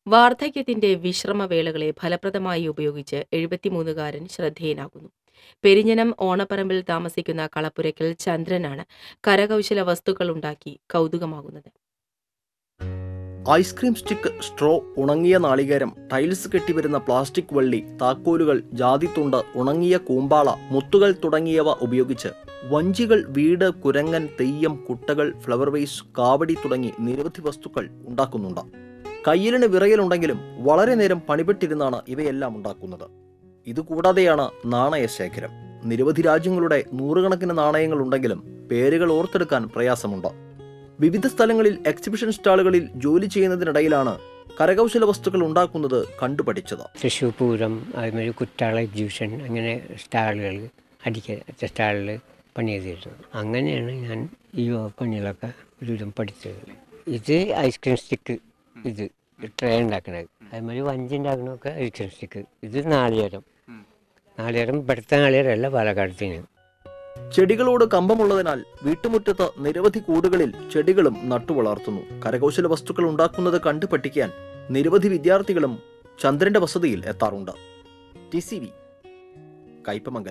വാർദ്ധക്യത്തിന്റെ വിശ്രമവേളകളെ ഫലപ്രദമായി ഉപയോഗിച്ച് എഴുപത്തിമൂന്നുകാരൻ ശ്രദ്ധേയനാകുന്നു പെരിഞ്ഞനം ഓണപ്പറമ്പിൽ താമസിക്കുന്ന കളപ്പുരയ്ക്കൽ ചന്ദ്രനാണ് കരകൗശല വസ്തുക്കൾ ഉണ്ടാക്കി കൗതുകമാകുന്നത് ഐസ്ക്രീം സ്റ്റിക്ക് സ്ട്രോ ഉണങ്ങിയ നാളികേരം ടൈൽസ് കെട്ടിവരുന്ന പ്ലാസ്റ്റിക് വള്ളി താക്കോലുകൾ ജാതിത്തുണ്ട് ഉണങ്ങിയ കൂമ്പാള മുത്തുകൾ തുടങ്ങിയവ ഉപയോഗിച്ച് വഞ്ചികൾ വീട് കുരങ്ങൻ തെയ്യം കുട്ടകൾ ഫ്ലവർ വേസ് കാവടി തുടങ്ങി നിരവധി വസ്തുക്കൾ ഉണ്ടാക്കുന്നുണ്ട് കയ്യിലിന് വിറയലുണ്ടെങ്കിലും വളരെ നേരം പണിപെട്ടിരുന്നാണ് ഇവയെല്ലാം ഉണ്ടാക്കുന്നത് ഇതുകൂടാതെയാണ് നാണയശേഖരം നിരവധി രാജ്യങ്ങളുടെ നൂറുകണക്കിന് നാണയങ്ങൾ ഉണ്ടെങ്കിലും പേരുകൾ ഓർത്തെടുക്കാൻ പ്രയാസമുണ്ട് വിവിധ സ്ഥലങ്ങളിൽ എക്സിബിഷൻ സ്റ്റാളുകളിൽ ജോലി ചെയ്യുന്നതിനിടയിലാണ് കരകൗശല വസ്തുക്കൾ ഉണ്ടാക്കുന്നത് കണ്ടുപഠിച്ചത് തൃശ്ശൂർ പൂരം അതുമാതിരി കുറ്റാള എക്സിബിഷൻ അങ്ങനെ സ്റ്റാളുകൾ അടിക്ക സ്റ്റാളിൽ പണി ചെയ്തിരുന്നു അങ്ങനെയാണ് ഞാൻ ഈ പണികളൊക്കെ ഒരുവിധം പഠിച്ചത് ഇത് ഐസ്ക്രീം സ്റ്റിക്ക് ഇത് ട്രേ ഉണ്ടാക്കുന്നത് അതുമാതിരി വഞ്ചി ഉണ്ടാക്കണമൊക്കെ ഐസ്ക്രീം സ്റ്റിക്ക് ഇത് നാളികേരം നാളികേരം ഇവിടുത്തെ നാളികേരമല്ല പാലക്കാടത്തിന് ചെടികളോട് കമ്പമുള്ളതിനാൽ വീട്ടുമുറ്റത്ത് നിരവധി കൂടുകളിൽ ചെടികളും നട്ടുവളർത്തുന്നു കരകൗശല വസ്തുക്കൾ ഉണ്ടാക്കുന്നത് കണ്ടു പഠിക്കാൻ നിരവധി വിദ്യാർത്ഥികളും ചന്ദ്രന്റെ വസതിയിൽ എത്താറുണ്ട് ടി സി വി കയ്പമംഗലം